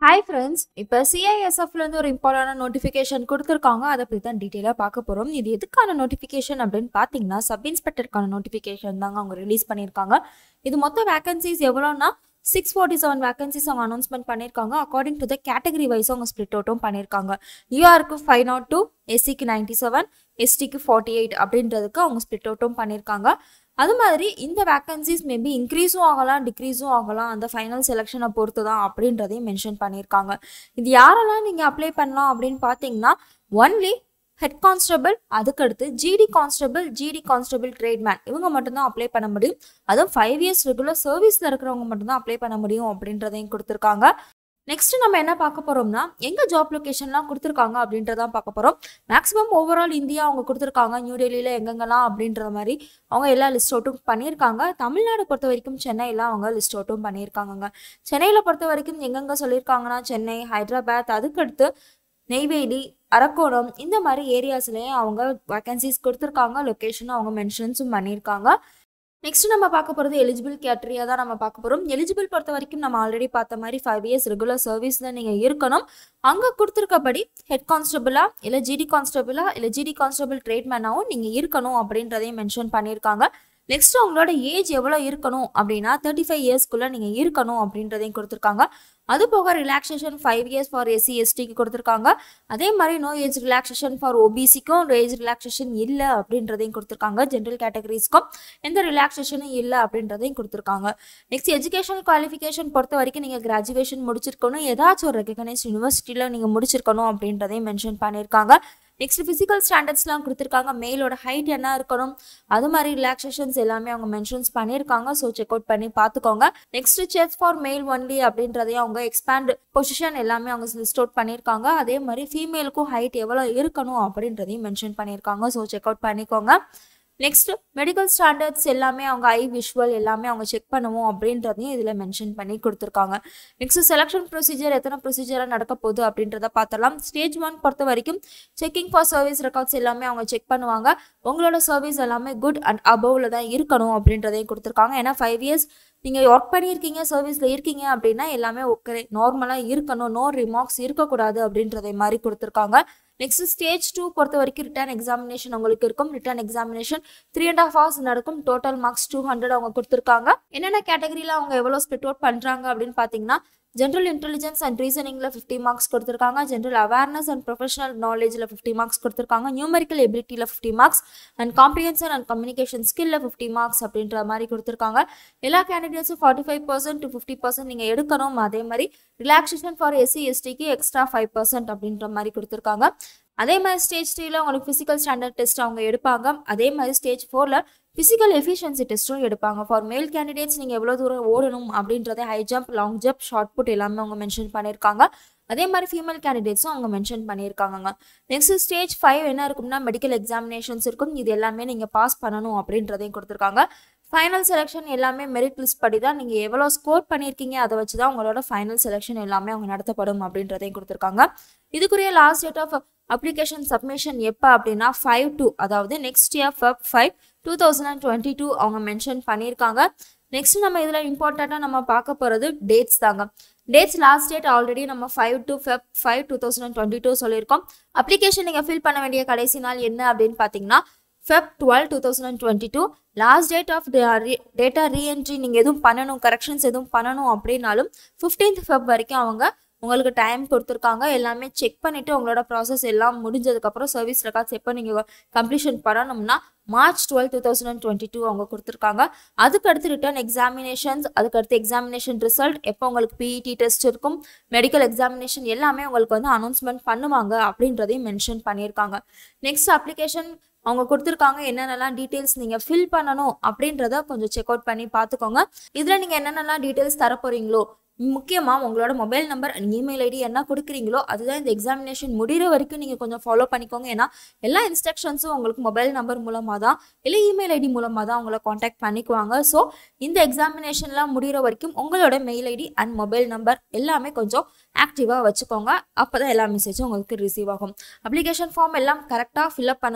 hi friends இப்போ சிஐஎஸ்எஃப்லேருந்து ஒரு இம்பார்ட்டன்டான நோட்டிஃபிகேஷன் கொடுத்துருக்காங்க அதை பற்றி தான் டீட்டெயிலாக பார்க்க போகிறோம் இது எதுக்கான நோட்டிஃபிகேஷன் அப்படின்னு பார்த்தீங்கன்னா சப் இன்ஸ்பெக்டருக்கான நோட்டிஃபிகேஷன் தாங்க அவங்க ரிலீஸ் பண்ணியிருக்காங்க இது மொத்த வேகன்சிஸ் எவ்வளோன்னா சிக்ஸ் ஃபார்ட்டி செவன் வேகன்சிஸ் அவங்க அனௌன்ஸ்மெண்ட் பண்ணியிருக்காங்க according to the category wise அவங்க ஸ்ப்ளிட் அவுட்டும் பண்ணியிருக்காங்க யூஆருக்கு ஃபைவ் நாட் டூ எஸ்சிக்கு நைன்டி செவன் எஸ்டிக்கு ஃபார்ட்டி எயிட் அப்படின்றதுக்கு அவங்க ஸ்ப்ளிட் அவுட்டும் பண்ணியிருக்காங்க அது மாதிரி இந்த வேக்கன்சிஸ் மேபி இன்க்ரீஸும் ஆகலாம் டிக்ரீஸும் ஆகலாம் அந்த ஃபைனல் செலெக்ஷனை பொறுத்து தான் அப்படின்றதையும் மென்ஷன் பண்ணியிருக்காங்க இது யாரெல்லாம் நீங்கள் அப்ளை பண்ணலாம் அப்படின்னு பார்த்தீங்கன்னா ஒன்லி ஹெட் கான்ஸ்டபிள் அதுக்கடுத்து GD constable GD constable tradesman இவங்க மட்டும்தான் அப்ளை பண்ண முடியும் அதுவும் ஃபைவ் இயர்ஸ் ரெகுலர் சர்வீஸில் இருக்கிறவங்க மட்டும்தான் அப்ளை பண்ண முடியும் அப்படின்றதையும் கொடுத்துருக்காங்க நெக்ஸ்ட் நம்ம என்ன பார்க்க போறோம்னா எங்க ஜாப் லொகேஷன்லாம் கொடுத்துருக்காங்க அப்படின்றதான் பார்க்க போறோம் மேக்ஸிமம் ஓவரால் இந்தியா அவங்க கொடுத்துருக்காங்க நியூ டெல்லியில எங்கெங்கெல்லாம் அப்படின்ற மாதிரி அவங்க எல்லா லிஸ்ட் அவுட்டும் பண்ணியிருக்காங்க தமிழ்நாடு பொறுத்த வரைக்கும் சென்னையில் அவங்க லிஸ்ட் அவுட்டும் பண்ணியிருக்காங்கங்க சென்னையில் பொறுத்த வரைக்கும் எங்கெங்க சொல்லியிருக்காங்கன்னா சென்னை ஹைதராபாத் அதுக்கடுத்து நெய்வேலி அரக்கோணம் இந்த மாதிரி ஏரியாஸ்லேயே அவங்க வேக்கன்சிஸ் கொடுத்துருக்காங்க லொக்கேஷனும் அவங்க மென்ஷன்ஸும் பண்ணியிருக்காங்க நெக்ஸ்ட் நம்ம பார்க்க போகிறது எலிஜிபிள் கேட்டரியா தான் நம்ம பார்க்க போகிறோம் எலிஜிபிள் பொறுத்த வரைக்கும் நம்ம ஆல்ரெடி பார்த்த மாதிரி ஃபைவ் இயர்ஸ் ரெகுலர் சர்வீஸ் தான் நீங்கள் இருக்கணும் அங்கே கொடுத்துருக்கபடி ஹெட் கான்ஸ்டபிளா இல்லை ஜிடி கான்ஸ்டபிளா இல்லை ஜிடி கான்ஸ்டபிள் ட்ரேட்மேனாகவும் நீங்கள் இருக்கணும் அப்படின்றதையும் மென்ஷன் பண்ணியிருக்காங்க நெக்ஸ்ட் உங்களோட ஏஜ் எவ்வளோ இருக்கணும் அப்படின்னா தேர்ட்டி ஃபைவ் இயர்ஸ்க்குள்ளே நீங்கள் இருக்கணும் அப்படின்றதையும் கொடுத்துருக்காங்க அது போக relaxation five years for SC எஸ்டிக்கு கொடுத்துருக்காங்க அதே மாதிரி நோ ஏஜ் ரிலாக்ஸேஷன் ஃபார் ஓபிசிக்கும் ஏஜ் ரிலாக்ஸேஷன் இல்லை அப்படின்றதையும் கொடுத்துருக்காங்க ஜென்ரல் கேட்டகரிஸ்க்கும் எந்த ரிலாக்ஸேஷனும் இல்லை அப்படின்றதையும் கொடுத்துருக்காங்க நெக்ஸ்ட் எஜுகேஷனல் குவாலிஃபிகேஷன் பொறுத்த வரைக்கும் நீங்கள் கிராஜுவேஷன் முடிச்சிருக்கணும் ஏதாச்சும் ஒரு ரெகனைஸ் யூனிவர்சிட்டியில் நீங்கள் முடிச்சிருக்கணும் அப்படின்றதையும் மென்ஷன் பண்ணியிருக்காங்க நெக்ஸ்ட் ஃபிசிக்கல் ஸ்டாண்டர்ட்ஸ்லாம் கொடுத்துருக்காங்க மேலோட ஹைட் என்ன இருக்கணும் அது மாதிரி ரிலாக்ஸேஷன்ஸ் எல்லாமே அவங்க மென்ஷன்ஸ் பண்ணியிருக்காங்க ஸோ செக் அவுட் பண்ணி பார்த்துக்கோங்க next chest for male only அப்படின்றதையும் அவங்க எக்ஸ்பேண்ட் பொசிஷன் எல்லாமே அவங்க லிஸ்ட் அவுட் பண்ணியிருக்காங்க அதே மாதிரி ஃபீமேலுக்கும் ஹைட் எவ்வளோ இருக்கணும் அப்படின்றதையும் மென்ஷன் பண்ணியிருக்காங்க ஸோ செக் அவுட் பண்ணிக்கோங்க நெக்ஸ்ட் மெடிக்கல் ஸ்டாண்டர்ட்ஸ் எல்லாமே அவங்க ஐ விஷுவல் எல்லாமே அவங்க செக் பண்ணுவோம் அப்படின்றதையும் இதில் மென்ஷன் பண்ணி கொடுத்துருக்காங்க நெக்ஸ்ட் செலெக்ஷன் ப்ரொசீஜர் எத்தனை ப்ரொசீஜராக நடக்க போகுது அப்படின்றத பார்த்தலாம் ஸ்டேஜ் ஒன் பொறுத்த வரைக்கும் செக்கிங் ஃபார் சர்வீஸ் ரெக்கார்ட்ஸ் எல்லாமே அவங்க செக் பண்ணுவாங்க உங்களோட சர்வீஸ் எல்லாமே குட் அண்ட் அபவ்ல தான் இருக்கணும் அப்படின்றதையும் கொடுத்துருக்காங்க ஏன்னா ஃபைவ் இயர்ஸ் நீங்கள் ஒர்க் பண்ணியிருக்கீங்க சர்வீஸில் இருக்கீங்க அப்படின்னா எல்லாமே ஓகே நார்மலாக இருக்கணும் நோ ரிமார்க்ஸ் இருக்கக்கூடாது அப்படின்றதை மாதிரி கொடுத்துருக்காங்க நெக்ஸ்ட் ஸ்டேஜ் டூ பொறுத்த வரைக்கும் ரிட்டர்ன் எக்ஸாமினேஷன் உங்களுக்கு இருக்கும் written examination three and half hours நடக்கும் டோட்டல் மார்க்ஸ் டூ ஹண்ட்ரட் அவங்க கொடுத்துருக்காங்க என்னென்ன கேட்டகரியில் அவங்க எவ்வளோ ஸ்பிட் அவுட் பண்ணுறாங்க அப்படின்னு பார்த்தீங்கன்னா ஜென்ரல் இன்டெலிஜென்ஸ் அண்ட் ரீசனிங்கில் ஃபிஃப்டி மார்க்ஸ் கொடுத்துருக்காங்க ஜென்ரல் அவேர்னஸ் அண்ட் ப்ரொஃபஷனல் நாலேஜில் ஃபிஃப்டி மார்க்ஸ் கொடுத்துருக்காங்க நியூமரிக்கல் எபிலிட்டியில் fifty marks and comprehension and communication ஸ்கில்ல ஃபிஃப்டி மார்க்ஸ் அப்படின்ற மாதிரி கொடுத்துருக்காங்க எல்லா கேண்டிடேட்ஸும் forty five percent to fifty percent நீங்கள் எடுக்கணும் அதே மாதிரி ரிலாக்ஸேஷன் ஃபார் எஸ்சி எஸ்டிக்கு எக்ஸ்ட்ரா ஃபைவ் பர்சன்ட் அப்படின்ற மாதிரி கொடுத்துருக்காங்க அதே மாதிரி ஸ்டேஜ் த்ரீல உங்களுக்கு ஃபிசிக்கல் ஸ்டாண்டர்ட் டெஸ்ட் அவங்க எடுப்பாங்க அதே மாதிரி ஸ்டேஜ் ஃபோரில் ஃபிசிக்கல் எஃபிஷியன்சி டெஸ்ட்டும் எடுப்பாங்க ஃபார் மேல் கேண்டிடேட்ஸ் நீங்கள் எவ்வளோ தூரம் ஓடணும் அப்படின்றத high jump long jump shot put எல்லாமே அவங்க மென்ஷன் பண்ணியிருக்காங்க அதே மாதிரி ஃபீமேல் கேண்டிடேட்ஸும் அவங்க மென்ஷன் பண்ணியிருக்காங்க நெக்ஸ்ட் ஸ்டேஜ் ஃபைவ் என்ன இருக்கும்னா மெடிக்கல் எக்ஸாமினேஷன்ஸ் இருக்கும் இது எல்லாமே நீங்கள் பாஸ் பண்ணணும் அப்படின்றதையும் கொடுத்துருக்காங்க ஃபைனல் செலெக்ஷன் எல்லாமே மெரிட் லிஸ்ட் படி தான் நீங்கள் எவ்வளோ ஸ்கோர் பண்ணியிருக்கீங்க அதை வச்சு தான் உங்களோட ஃபைனல் செலெக்ஷன் எல்லாமே அவங்க நடத்தப்படும் அப்படின்றதையும் கொடுத்துருக்காங்க இதுக்குரிய last date of application submission எப்போ அப்படின்னா ஃபைவ் டூ அதாவது next year Feb five two thousand and twenty two அவங்க மென்ஷன் பண்ணியிருக்காங்க நெக்ஸ்ட் நம்ம இதில் இம்பார்ட்டண்ட்டாக நம்ம பார்க்க போகிறது டேட்ஸ் தாங்க டேட்ஸ் லாஸ்ட் டேட் ஆல்ரெடி நம்ம five to Feb five two thousand and twenty two சொல்லியிருக்கோம் அப்ளிகேஷன் நீங்கள் ஃபில் பண்ண வேண்டிய கடைசி நாள் என்ன அப்படின்னு பார்த்தீங்கன்னா Feb twelve two thousand and twenty two last date of data reentry நீங்கள் எதுவும் பண்ணணும் கரெக்ஷன்ஸ் எதுவும் பண்ணணும் அப்படின்னாலும் ஃபிஃப்டீன்த் ஃபெப் வரைக்கும் அவங்க உங்களுக்கு டைம் கொடுத்துருக்காங்க எல்லாமே செக் பண்ணிவிட்டு உங்களோட ப்ராசஸ் எல்லாம் முடிஞ்சதுக்கப்புறம் சர்வீஸ் ரெக்கார்ட்ஸ் எப்போ நீங்கள் கம்ப்ளீஷன் பண்ணணும்னா March twelve two thousand and twenty two அவங்க கொடுத்துருக்காங்க அதுக்கடுத்து ரிட்டர்ன் எக்ஸாமினேஷன்ஸ் அதுக்கடுத்து எக்ஸாமினேஷன் ரிசல்ட் எப்போ உங்களுக்கு பிஇடி டெஸ்ட் இருக்கும் மெடிக்கல் எக்ஸாமினேஷன் எல்லாமே உங்களுக்கு வந்து அனௌன்ஸ்மெண்ட் பண்ணுவாங்க அப்படின்றதையும் மென்ஷன் பண்ணியிருக்காங்க நெக்ஸ்ட் அப்ளிகேஷன் அவங்க கொடுத்துருக்காங்க என்னென்னலாம் டீட்டெயில்ஸ் நீங்கள் ஃபில் பண்ணணும் அப்படின்றத கொஞ்சம் செக் அவுட் பண்ணி பார்த்துக்கோங்க இதில் நீங்கள் என்னென்னலாம் டீட்டெயில்ஸ் தர போகிறீங்களோ முக்கியமாக உங்களோட mobile number and email ID என்ன கொடுக்குறீங்களோ அதுதான் இந்த எக்ஸாமினேஷன் முடிகிற வரைக்கும் நீங்கள் கொஞ்சம் ஃபாலோ பண்ணிக்கோங்க ஏன்னா எல்லா இன்ஸ்ட்ரக்ஷன்ஸும் உங்களுக்கு மொபைல் நம்பர் மூலமாக தான் இல்லை இமெயில் ஐடி மூலமாக தான் உங்களை காண்டாக்ட் பண்ணிக்குவாங்க ஸோ இந்த எக்ஸாமினேஷன்லாம் முடிகிற வரைக்கும் உங்களோட mail ID and mobile number எல்லாமே கொஞ்சம் ஆக்டிவாக வச்சுக்கோங்க அப்போ தான் எல்லா மெசேஜும் உங்களுக்கு ரிசீவ் ஆகும் அப்ளிகேஷன் ஃபார்ம் எல்லாம் கரெக்டாக ஃபில்அப் பண்ணுங்கள்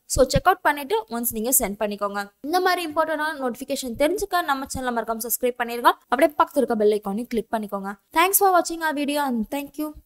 ஸோ செக் அவுட் பண்ணிட்டு ஒன்ஸ் நீங்கள் சென்ட் பண்ணிக்கோங்க இந்த மாதிரி இம்பார்ட்டண்டான நோட்டிஃபிகேஷன் தெரிஞ்சுக்க நம்ம சேனல் மறக்காம சப்ஸ்கிரைப் பண்ணிருங்க அப்படியே பக்கத்தில் இருக்க பெல் ஐக்கானையும் கிளிக் பண்ணிக்கோங்க தேங்க்ஸ் ஃபார் வாட்சிங் ஆர் வீடியோ அண்ட் தேங்க்யூ